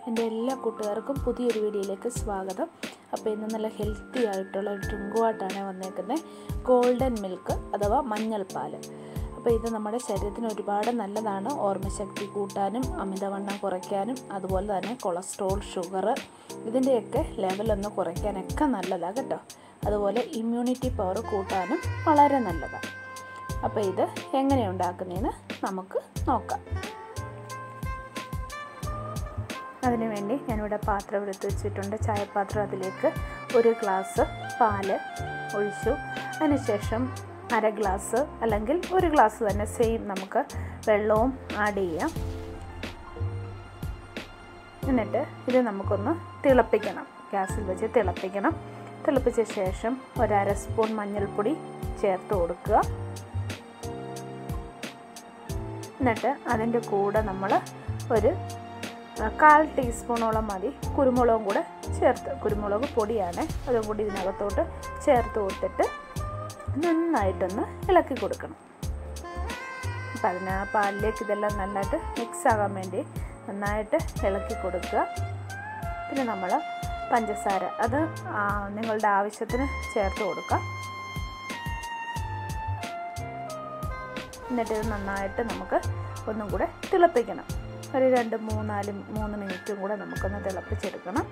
എൻ്റെ എല്ലാ കൂട്ടുകാർക്കും പുതിയൊരു വീഡിയോയിലേക്ക് സ്വാഗതം അപ്പോൾ ഇന്ന് നല്ല ഹെൽത്തി ആയിട്ടുള്ള ഒരു ഡ്രിങ്കുമായിട്ടാണ് വന്നേക്കുന്നത് ഗോൾഡൻ മിൽക്ക് അഥവാ മഞ്ഞൾപ്പാൽ അപ്പോൾ ഇത് നമ്മുടെ ശരീരത്തിന് ഒരുപാട് നല്ലതാണ് ഓർമ്മശക്തി കൂട്ടാനും അമിതവണ്ണം കുറയ്ക്കാനും അതുപോലെ തന്നെ കൊളസ്ട്രോൾ ഷുഗർ ഇതിൻ്റെയൊക്കെ ലെവലൊന്ന് കുറയ്ക്കാനൊക്കെ നല്ലതാണ് കേട്ടോ അതുപോലെ ഇമ്മ്യൂണിറ്റി പവർ കൂട്ടാനും വളരെ നല്ലതാണ് അപ്പോൾ ഇത് എങ്ങനെ ഉണ്ടാക്കുന്നതെന്ന് നമുക്ക് നോക്കാം അതിനുവേണ്ടി ഞാനിവിടെ പാത്രം എടുത്ത് വെച്ചിട്ടുണ്ട് ചായപാത്രം അതിലേക്ക് ഒരു ഗ്ലാസ് പാല് ഒഴിച്ചു അതിനുശേഷം അര ഗ്ലാസ് അല്ലെങ്കിൽ ഒരു ഗ്ലാസ് തന്നെ സെയിം നമുക്ക് വെള്ളവും ആഡ് ചെയ്യാം എന്നിട്ട് ഇത് നമുക്കൊന്ന് തിളപ്പിക്കണം ഗ്യാസിൽ വെച്ച് തിളപ്പിക്കണം തിളപ്പിച്ച ശേഷം ഒരര സ്പൂൺ മഞ്ഞൾപ്പൊടി ചേർത്ത് കൊടുക്കുക എന്നിട്ട് അതിൻ്റെ കൂടെ നമ്മൾ ഒരു കാൽ ടീസ്പൂണോളം മതി കുരുമുളകും കൂടെ ചേർത്ത് കുരുമുളക് പൊടിയാണ് അതും കൂടി ഇതിനകത്തോട്ട് ചേർത്ത് കൊടുത്തിട്ട് നന്നായിട്ടൊന്ന് ഇളക്കി കൊടുക്കണം അപ്പം അതിന് ആ പാലിലേക്ക് ഇതെല്ലാം നന്നായിട്ട് മിക്സ് ആകാൻ വേണ്ടി നന്നായിട്ട് ഇളക്കി കൊടുക്കുക പിന്നെ നമ്മൾ പഞ്ചസാര അത് നിങ്ങളുടെ ആവശ്യത്തിന് ചേർത്ത് കൊടുക്കുക എന്നിട്ട് ഇത് നന്നായിട്ട് നമുക്ക് ഒന്നും കൂടെ തിളപ്പിക്കണം ഒരു രണ്ട് മൂന്നാല് മൂന്ന് മിനിറ്റും കൂടെ നമുക്കൊന്ന് തിളപ്പിച്ചെടുക്കണം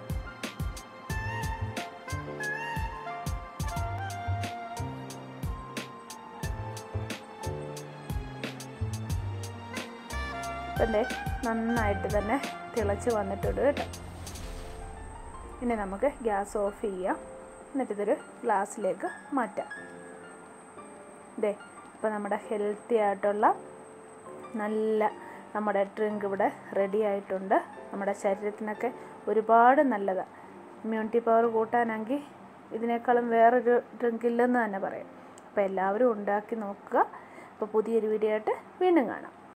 പിന്നെ നന്നായിട്ട് തന്നെ തിളച്ച് വന്നിട്ടുണ്ട് കേട്ടോ ഇനി നമുക്ക് ഗ്യാസ് ഓഫ് ചെയ്യാം എന്നിട്ട് ഇതൊരു ഗ്ലാസ്സിലേക്ക് മാറ്റാം ഇതേ ഇപ്പോൾ നമ്മുടെ ഹെൽത്തി ആയിട്ടുള്ള നല്ല നമ്മുടെ ഡ്രിങ്ക് ഇവിടെ റെഡി ആയിട്ടുണ്ട് നമ്മുടെ ശരീരത്തിനൊക്കെ ഒരുപാട് നല്ലതാണ് ഇമ്മ്യൂണിറ്റി പവർ കൂട്ടാനാണെങ്കിൽ ഇതിനേക്കാളും വേറൊരു ഡ്രിങ്ക് ഇല്ലെന്ന് തന്നെ പറയാം അപ്പോൾ എല്ലാവരും ഉണ്ടാക്കി നോക്കുക അപ്പോൾ പുതിയൊരു വീഡിയോ ആയിട്ട് വീണ്ടും കാണാം